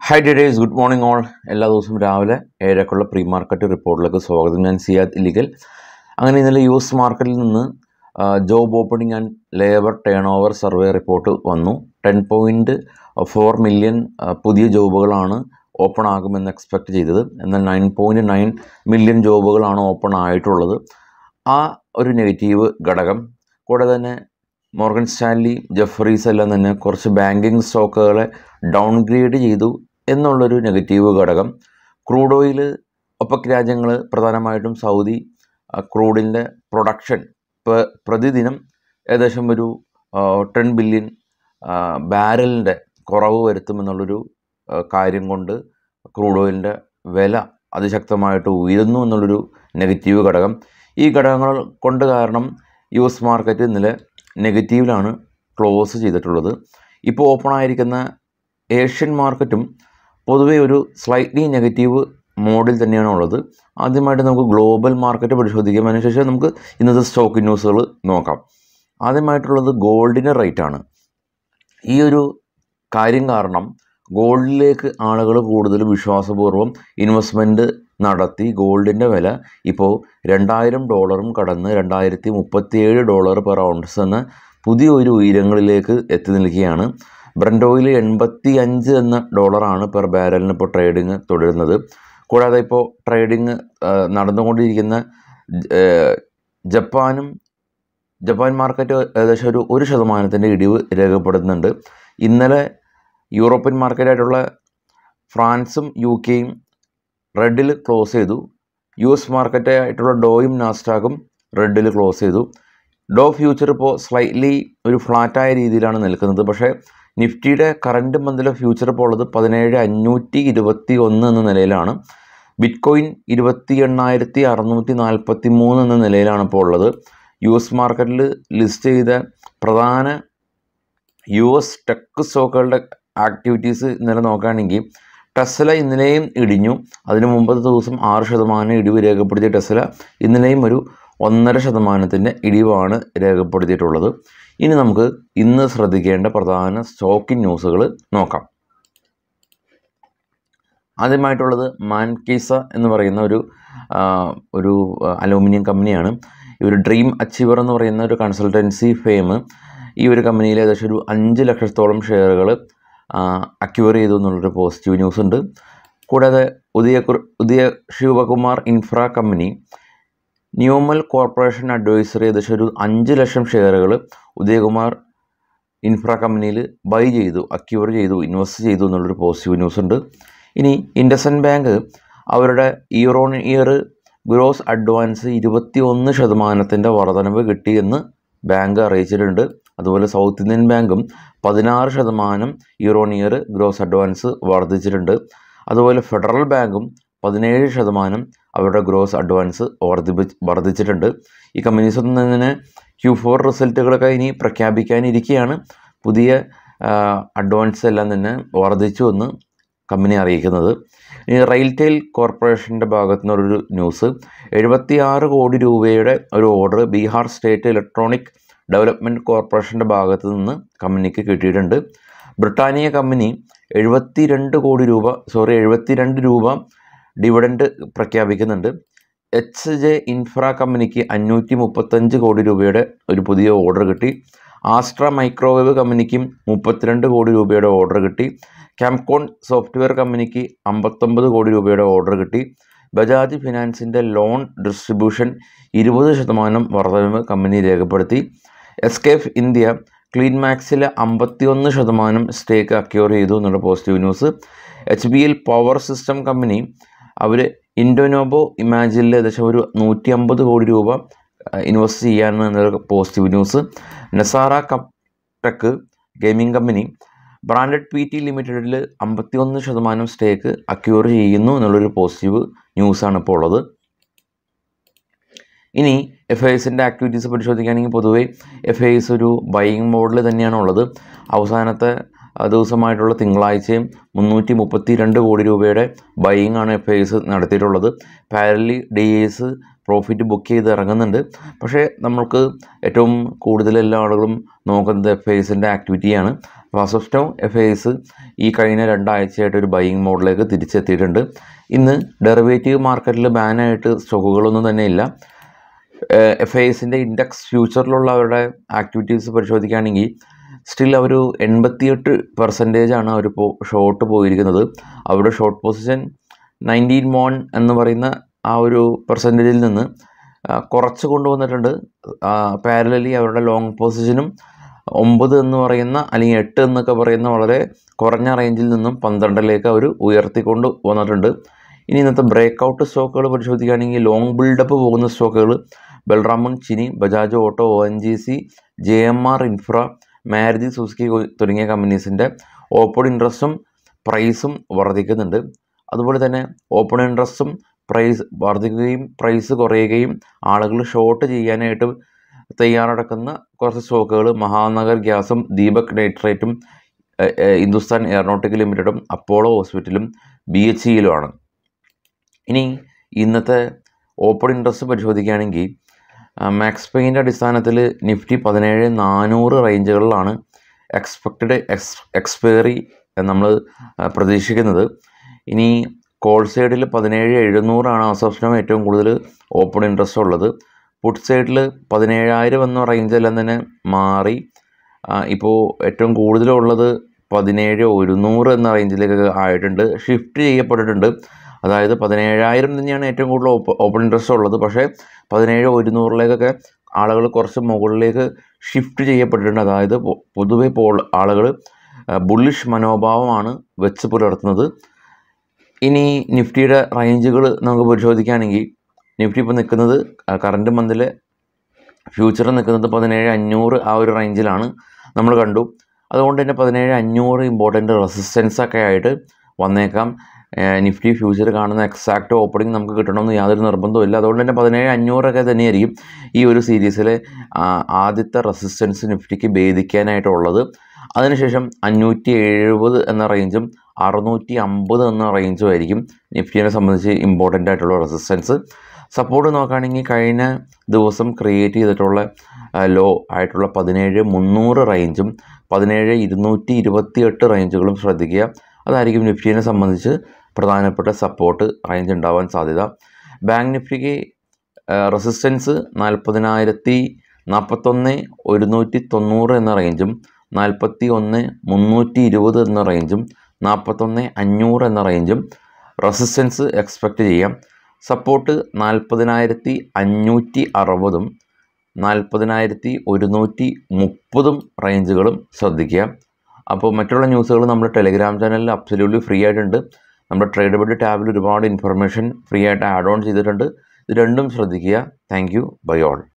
high ഡേഡേസ് good morning all എല്ലാ ദിവസവും രാവിലെ ഏഴരക്കുള്ള പ്രീ മാർക്കറ്റ് റിപ്പോർട്ടിലേക്ക് സ്വാഗതം ഞാൻ സിയാദ് ഇല്ലിഗൽ അങ്ങനെ ഇന്നലെ യു എസ് മാർക്കറ്റിൽ നിന്ന് job opening and labour turnover survey report വന്നു ടെൻ പോയിൻറ്റ് ഫോർ മില്യൺ പുതിയ ജോബുകളാണ് ഓപ്പൺ ആകുമെന്ന് എക്സ്പെക്റ്റ് ചെയ്തത് എന്നാൽ നയൻ പോയിൻറ്റ് നയൻ മില്യൺ ജോബുകളാണ് ഓപ്പൺ ആയിട്ടുള്ളത് ആ ഒരു നെഗറ്റീവ് ഘടകം കൂടെ തന്നെ മോർഗൻ സ്റ്റാൻലി ജെഫറീസ് എല്ലാം തന്നെ കുറച്ച് ബാങ്കിങ് സ്റ്റോക്കുകളെ ഡൗൺഗ്രേഡ് ചെയ്തു എന്നുള്ളൊരു നെഗറ്റീവ് ഘടകം ക്രൂഡ് ഓയിൽ ഒപ്പക് രാജ്യങ്ങൾ പ്രധാനമായിട്ടും സൗദി ക്രൂഡിൻ്റെ പ്രൊഡക്ഷൻ പ്രതിദിനം ഏകദേശം ഒരു ടെൻ ബില്യൺ ബാരലിൻ്റെ കുറവ് വരുത്തുമെന്നുള്ളൊരു ആ, കാര്യം കൊണ്ട് ക്രൂഡ് ഓയിലിൻ്റെ വില അതിശക്തമായിട്ട് ഉയരുന്നു എന്നുള്ളൊരു നെഗറ്റീവ് ഘടകം ഈ ഘടകങ്ങൾ കൊണ്ട് കാരണം യു എസ് മാർക്കറ്റ് ഇന്നലെ നെഗറ്റീവിലാണ് ക്ലോസ് ചെയ്തിട്ടുള്ളത് ഇപ്പോൾ ഓപ്പൺ ആയിരിക്കുന്ന ഏഷ്യൻ മാർക്കറ്റും പൊതുവേ ഒരു സ്ലൈറ്റ്ലി നെഗറ്റീവ് മോഡിൽ തന്നെയാണ് ഉള്ളത് ആദ്യമായിട്ട് നമുക്ക് ഗ്ലോബൽ മാർക്കറ്റ് പരിശോധിക്കാം അതിനുശേഷം നമുക്ക് ഇന്നത്തെ സ്റ്റോക്ക് ന്യൂസുകൾ നോക്കാം ആദ്യമായിട്ടുള്ളത് ഗോൾഡിൻ്റെ റേറ്റാണ് ഈ ഒരു കാര്യം കാരണം ഗോൾഡിലേക്ക് ആളുകൾ കൂടുതൽ വിശ്വാസപൂർവ്വം ഇൻവെസ്റ്റ്മെൻറ്റ് നടത്തി ഗോൾഡിൻ്റെ വില ഇപ്പോൾ രണ്ടായിരം ഡോളറും കടന്ന് രണ്ടായിരത്തി മുപ്പത്തിയേഴ് ഡോളർ പെർ ഔൺസ് എന്ന പുതിയ ഒരു ഉയരങ്ങളിലേക്ക് എത്തി നിൽക്കുകയാണ് ബ്രൻഡ് ഓയിൽ എൺപത്തി അഞ്ച് എന്ന ഡോളറാണ് പെർ ബാരലിന് ഇപ്പോൾ ട്രേഡിങ് തുടരുന്നത് കൂടാതെ ഇപ്പോൾ ട്രേഡിങ് നടന്നുകൊണ്ടിരിക്കുന്ന ഏഹ്, ജപ്പാനും ജപ്പാൻ മാർക്കറ്റ് ഏകദേശം ഒരു ഒരു ശതമാനത്തിൻ്റെ ഇടിവ് രേഖപ്പെടുത്തുന്നുണ്ട് ഇന്നലെ യൂറോപ്യൻ മാർക്കറ്റായിട്ടുള്ള ഫ്രാൻസും യു കെയും റെഡിൽ ക്ലോസ് ചെയ്തു യു എസ് മാർക്കറ്റ് ആയിട്ടുള്ള ഡോയും നാസ്റ്റാക്കും റെഡിൽ ക്ലോസ് ചെയ്തു ഡോ ഫ്യൂച്ചർ ഇപ്പോൾ സ്ലൈറ്റ്ലി ഒരു ഫ്ലാറ്റായ രീതിയിലാണ് നിൽക്കുന്നത് പക്ഷേ നിഫ്റ്റിയുടെ കറൻറ്റ് മന്തിലെ ഫ്യൂച്ചർ ഇപ്പോൾ ഉള്ളത് പതിനേഴ് അഞ്ഞൂറ്റി ഇരുപത്തി ഒന്ന് എന്ന നിലയിലാണ് ബിറ്റ്കോയിൻ ഇരുപത്തി എണ്ണായിരത്തി അറുന്നൂറ്റി നാൽപ്പത്തി മൂന്ന് എന്ന നിലയിലാണ് ഇപ്പോൾ ഉള്ളത് യു എസ് മാർക്കറ്റിൽ ലിസ്റ്റ് ചെയ്ത പ്രധാന യു എസ് ടെക് സ്റ്റോക്കുകളുടെ ആക്ടിവിറ്റീസ് ഇന്നലെ നോക്കുകയാണെങ്കിൽ ടെസ്ല ഇന്നലെയും ഇടിഞ്ഞു അതിനു മുമ്പത്തെ ദിവസം ആറ് ശതമാനം ഇടിവ് രേഖപ്പെടുത്തിയ ടെസ്ല ഇന്നലെയും ഒരു ഒന്നര ശതമാനത്തിൻ്റെ ഇടിവാണ് രേഖപ്പെടുത്തിയിട്ടുള്ളത് ഇനി നമുക്ക് ഇന്ന് ശ്രദ്ധിക്കേണ്ട പ്രധാന സ്റ്റോക്കിംഗ് ന്യൂസുകൾ നോക്കാം ആദ്യമായിട്ടുള്ളത് മാൻകീസ എന്ന് പറയുന്ന ഒരു ആ, ഒരു അലൂമിനിയം കമ്പനിയാണ് ഈ ഒരു ഡ്രീം അച്ചീവർ എന്ന് പറയുന്ന ഒരു കൺസൾട്ടൻസി ഫെയിം ഈ ഒരു കമ്പനിയിൽ ഏകദേശം ഒരു അഞ്ച് ലക്ഷത്തോളം ഷെയറുകൾ അക്യൂർ ചെയ്തു എന്നുള്ളൊരു പോസിറ്റീവ് ന്യൂസ് ഉണ്ട് കൂടാതെ ഉദയ കുർ- ഉദയ ശിവകുമാർ ഇൻഫ്ര കമ്പനി ന്യൂമൽ കോർപ്പറേഷൻ അഡ്വൈസറി ഏകദേശം ഒരു അഞ്ച് ലക്ഷം ഷെയറുകൾ ഉദയകുമാർ ഇൻഫ്ര കമ്പനിയിൽ ബൈ ചെയ്തു അക്യൂർ ചെയ്തു ഇൻവെസ്റ്റ് ചെയ്തു എന്നുള്ളൊരു പോസിറ്റീവ് ന്യൂസ് ഉണ്ട് ഇനി ഇൻഡസൻ ബാങ്ക് അവരുടെ year on year gross advance ഇരുപത്തി ഒന്ന് ശതമാനത്തിൻ്റെ വർധനവ് കിട്ടിയെന്ന് ബാങ്ക് അറിയിച്ചിട്ടുണ്ട് അതുപോലെ സൗത്ത് ഇന്ത്യൻ ബാങ്കും പതിനാറ് ശതമാനം year on year gross advance വർദ്ധിച്ചിട്ടുണ്ട് അതുപോലെ ഫെഡറൽ ബാങ്കും പതിനേഴ് ശതമാനം അവരുടെ ഗ്രോസ് അഡ്വാൻസ് വർദ്ധിപ്പി വർദ്ധിച്ചിട്ടുണ്ട് ഈ കമ്പനീസ് ഒന്നും തന്നെ ക്യൂ ഫോർ റിസൾട്ടുകളൊക്കെ ഇനി പ്രഖ്യാപിക്കാനിരിക്കെയാണ് പുതിയ അഡ്വാൻസ് എല്ലാം തന്നെ വർദ്ധിച്ചു എന്ന് കമ്പനി അറിയിക്കുന്നത് ഇനി റെയിൽടെയിൽ കോർപ്പറേഷൻ്റെ ഭാഗത്തു നിന്നൊരു ന്യൂസ് എഴുപത്തി ആറ് കോടി രൂപയുടെ ഒരു order Bihar state electronic development കോർപ്പറേഷൻ്റെ ഭാഗത്തു നിന്ന് കമ്പനിക്ക് കിട്ടിയിട്ടുണ്ട് ബ്രിട്ടാനിയ കമ്പനി എഴുപത്തി രണ്ട് കോടി രൂപ സോറി എഴുപത്തി രണ്ട് രൂപ ഡിവിഡൻഡ് പ്രഖ്യാപിക്കുന്നുണ്ട് എച്ച് ജെ ഇൻഫ്ര കമ്പനിക്ക് അഞ്ഞൂറ്റി മുപ്പത്തഞ്ച് കോടി രൂപയുടെ ഒരു പുതിയ ഓർഡർ കിട്ടി ആസ്ട്ര മൈക്രോവേവ് കമ്പനിക്കും മുപ്പത്തിരണ്ട് കോടി രൂപയുടെ ഓർഡർ കിട്ടി ക്യാംകോൺ സോഫ്റ്റ്വെയർ കമ്പനിക്ക് അമ്പത്തൊമ്പത് കോടി രൂപയുടെ ഓർഡർ കിട്ടി ബജാജ് ഫിനാൻസിൻ്റെ ലോൺ ഡിസ്ട്രിബ്യൂഷൻ ഇരുപത് ശതമാനം വർധനവ് കമ്പനി രേഖപ്പെടുത്തി S K F India clean മാക്സിലെ അമ്പത്തിയൊന്ന് ശതമാനം സ്റ്റേക്ക് അക്യൂർ ചെയ്തു എന്നുള്ള positive news H B L power system company അവർ ഇൻഡോനോബോ ഇമാജിനിൽ ഏകദേശം ഒരു നൂറ്റി അമ്പത് കോടി രൂപ ഇൻവെസ്റ്റ് ചെയ്യാനാണ് എന്നൊരു പോസിറ്റീവ് ന്യൂസ് നസാറ കപ് tech gaming company branded P T ലിമിറ്റഡിൽ അമ്പത്തിയൊന്ന് ശതമാനം സ്റ്റേക്ക് അക്യൂർ ചെയ്യുന്നു എന്നുള്ളൊരു പോസിറ്റീവ് ന്യൂസാണ് ഇപ്പോൾ ഉള്ളത് ഇനി എഫ് ഐ എസിൻ്റെ ആക്ടിവിറ്റീസ് പരിശോധിക്കുകയാണെങ്കിൽ പൊതുവേ എഫ് ഐ എസ് ഒരു ബൈയിങ് മോഡിൽ തന്നെയാണ് ഉള്ളത് അവസാനത്തെ ആ, ദിവസമായിട്ടുള്ള തിങ്കളാഴ്ചയും മുന്നൂറ്റി മുപ്പത്തി രണ്ട് കോടി രൂപയുടെ ബൈയിങ് ആണ് എഫ് ഐ എസ് നടത്തിയിട്ടുള്ളത് പാരലി ഡി എസ് പ്രോഫിറ്റ് ബുക്ക് ചെയ്ത് ഇറങ്ങുന്നുണ്ട് പക്ഷേ നമ്മൾക്ക് ഏറ്റവും കൂടുതൽ എല്ലാ ആളുകളും നോക്കുന്നത് എഫ് ഐ എസിൻ്റെ ആക്ടിവിറ്റിയാണ് ഫാസോസ്റ്റോ എഫ് ഐസ് ഈ കഴിഞ്ഞ രണ്ടാഴ്ചയായിട്ട് ഒരു ബൈയിങ് മോഡിലേക്ക് തിരിച്ചെത്തിയിട്ടുണ്ട് ഇന്ന് ഡെറിവേറ്റീവ് മാർക്കറ്റിൽ ബാനായിട്ട് സ്റ്റോക്കുകളൊന്നും തന്നെ ഇല്ല എഫ് ഐ എസിൻ്റെ ഇൻഡെക്സ് ഫ്യൂച്ചറിലുള്ള അവരുടെ ആക്ടിവിറ്റീസ് പരിശോധിക്കുകയാണെങ്കിൽ സ്റ്റിൽ അവർ എൺപത്തിയെട്ട് പെർസെൻറ്റേജ് ആണ് അവർ പോ ഷോർട്ട് പോയിരിക്കുന്നത് അവരുടെ ഷോർട്ട് പൊസിഷൻ നയൻറ്റീൻ മോൺ എന്ന് പറയുന്ന ആ ഒരു പെർസെൻറ്റേജിൽ നിന്ന് ആ, കുറച്ച് കൊണ്ടുവന്നിട്ടുണ്ട് പാരലലി അവരുടെ ലോങ് പൊസിഷനും ഒമ്പത് എന്ന് പറയുന്ന അല്ലെങ്കിൽ എട്ട് എന്നൊക്കെ പറയുന്ന വളരെ കുറഞ്ഞ റേഞ്ചിൽ നിന്നും പന്ത്രണ്ടിലേക്ക് അവർ ഉയർത്തിക്കൊണ്ട് വന്നിട്ടുണ്ട് ഇനി ഇന്നത്തെ ബ്രേക്ക് ഔട്ട് സ്റ്റോക്കുകൾ പരിശോധിക്കുകയാണെങ്കിൽ ലോങ് ബിൽഡപ്പ് പോകുന്ന സ്റ്റോക്കുകൾ ബൽറാമൺ Chini Bajaj auto O N G C J M R infra Maruti Suzuki തുടങ്ങിയ കമ്പനീസിൻ്റെ ഓപ്പൺ ഇൻട്രസ്റ്റും പ്രൈസും വർദ്ധിക്കുന്നുണ്ട് അതുപോലെ തന്നെ ഓപ്പൺ ഇൻട്രസ്റ്റും പ്രൈസ് വർദ്ധിക്കുകയും പ്രൈസ് കുറയുകയും ആളുകൾ ഷോർട്ട് ചെയ്യാനായിട്ട് തയ്യാറെടുക്കുന്ന കുറച്ച് സ്റ്റോക്കുകൾ മഹാനഗർ ഗ്യാസും ദീപക് നൈട്രേറ്റും എ- എ- ഹിന്ദുസ്ഥാൻ എയറോനോട്ടിക്കൽ ലിമിറ്റഡും അപ്പോളോ ഹോസ്പിറ്റലും ബി എച്ച് ഇയിലുമാണ് ഇനി ഇന്നത്തെ ഓപ്പൺ ഇൻട്രസ്റ്റ് പരിശോധിക്കുകയാണെങ്കിൽ മാക്സ് പെയിൻ്റെ അടിസ്ഥാനത്തിൽ നിഫ്റ്റി പതിനേഴ് നാനൂറ് റേഞ്ചുകളിലാണ് എക്സ്പെക്റ്റഡ് എക്സ് എക്സ്പയറി നമ്മൾ പ്രതീക്ഷിക്കുന്നത് ഇനി കോൾ സൈഡിൽ പതിനേഴ് എഴുന്നൂറാണ് അസോപ്ഷനും ഏറ്റവും കൂടുതൽ ഓപ്പൺ ഇൻട്രസ്റ്റ് ഉള്ളത് പുട്ട് സൈഡിൽ പതിനേഴായിരം എന്ന റേഞ്ചെല്ലാം തന്നെ മാറി ഇപ്പോൾ ഏറ്റവും കൂടുതലുള്ളത് പതിനേഴ് ഒരുന്നൂറ് എന്ന റേഞ്ചിലേക്ക് ആയിട്ടുണ്ട് ഷിഫ്റ്റ് ചെയ്യപ്പെട്ടിട്ടുണ്ട് അതായത് പതിനേഴായിരം തന്നെയാണ് ഏറ്റവും കൂടുതൽ ഓപ്പ ഓപ്പൺ ഇൻട്രസ്റ്റ് ഉള്ളത് പക്ഷേ പതിനേഴ് ഒരുന്നൂറിലേക്കൊക്കെ ആളുകൾ കുറച്ച് മുകളിലേക്ക് ഷിഫ്റ്റ് ചെയ്യപ്പെട്ടിട്ടുണ്ട് അതായത് പൊ- പൊതുവെ ഇപ്പോൾ ആളുകൾ ബുള്ളിഷ് മനോഭാവമാണ് വെച്ച് പുലർത്തുന്നത് ഇനി നിഫ്റ്റിയുടെ റേഞ്ചുകൾ നമുക്ക് പരിശോധിക്കുകയാണെങ്കിൽ നിഫ്റ്റി ഇപ്പോൾ നിൽക്കുന്നത് കറണ്ട് മന്തിൽ ഫ്യൂച്ചർ നിൽക്കുന്നത് പതിനേഴ് അഞ്ഞൂറ് ആ ഒരു റേഞ്ചിലാണ് നമ്മൾ കണ്ടു അതുകൊണ്ട് തന്നെ പതിനേഴ് അഞ്ഞൂറ് ഇമ്പോർട്ടൻ്റ് റെസിസ്റ്റൻസ് ഒക്കെ ആയിട്ട് വന്നേക്കാം ഏഹ് നിഫ്റ്റി ഫ്യൂച്ചർ കാണുന്ന എക്സാക്റ്റ് ഓപ്പണിംഗ് നമുക്ക് കിട്ടണമെന്ന് യാതൊരു നിർബന്ധവും ഇല്ല അതുകൊണ്ട് തന്നെ പതിനേഴ് അഞ്ഞൂറൊക്കെ തന്നെയായിരിക്കും ഈ ഒരു സീരീസിലെ ആദ്യത്തെ റെസിസ്റ്റൻസ് നിഫ്റ്റിക്ക് ഭേദിക്കാനായിട്ടുള്ളത് അതിനുശേഷം അഞ്ഞൂറ്റി എഴുപത് എന്ന റേഞ്ചും അറുന്നൂറ്റി അമ്പത് എന്ന റേഞ്ചും ആയിരിക്കും നിഫ്റ്റിനെ സംബന്ധിച്ച് ഇമ്പോർട്ടൻ്റ് ആയിട്ടുള്ള റെസിസ്റ്റൻസ് സപ്പോർട്ട് നോക്കുകയാണെങ്കിൽ കഴിഞ്ഞ ദിവസം ക്രിയേറ്റ് ചെയ്തിട്ടുള്ള ലോ ആയിട്ടുള്ള പതിനേഴ് മുന്നൂറ് റേഞ്ചും പതിനേഴ് ഇരുന്നൂറ്റി ഇരുപത്തി എട്ട് റേഞ്ചുകളും ശ്രദ്ധിക്കുക അതായിരിക്കും നിഫ്റ്റിനെ സംബന്ധിച്ച് പ്രധാനപ്പെട്ട സപ്പോർട്ട് റേഞ്ച് ഉണ്ടാവാൻ സാധ്യത ബാങ്ക് നിഫ്റ്റിക്ക് റെസിസ്റ്റൻസ് നാൽപ്പതിനായിരത്തി നാൽപ്പത്തൊന്ന് ഒരുന്നൂറ്റി തൊണ്ണൂറ് എന്ന റേഞ്ചും നാൽപ്പത്തി ഒന്ന് മുന്നൂറ്റി ഇരുപത് എന്ന റേഞ്ചും നാൽപ്പത്തൊന്ന് അഞ്ഞൂറ് എന്ന റേഞ്ചും റെസിസ്റ്റൻസ് എക്സ്പെക്റ്റ് ചെയ്യാം സപ്പോർട്ട് നാൽപ്പതിനായിരത്തി അഞ്ഞൂറ്റി അറുപതും നാൽപ്പതിനായിരത്തി ഒരുന്നൂറ്റി മുപ്പതും റേഞ്ചുകളും ശ്രദ്ധിക്കുക അപ്പോൾ മറ്റുള്ള ന്യൂസുകൾ നമ്മുടെ ടെലിഗ്രാം ചാനലിൽ അബ്സല്യൂട്ട്ലി ഫ്രീ ആയിട്ടുണ്ട് നമ്മുടെ ട്രേഡബിൾ ടാബിൽ ഒരുപാട് ഇൻഫർമേഷൻ ഫ്രീ ആയിട്ട് ആഡ് ഓൺ ചെയ്തിട്ടുണ്ട് ഇത് രണ്ടും ശ്രദ്ധിക്കുക താങ്ക് യു ബൈ ഓൾ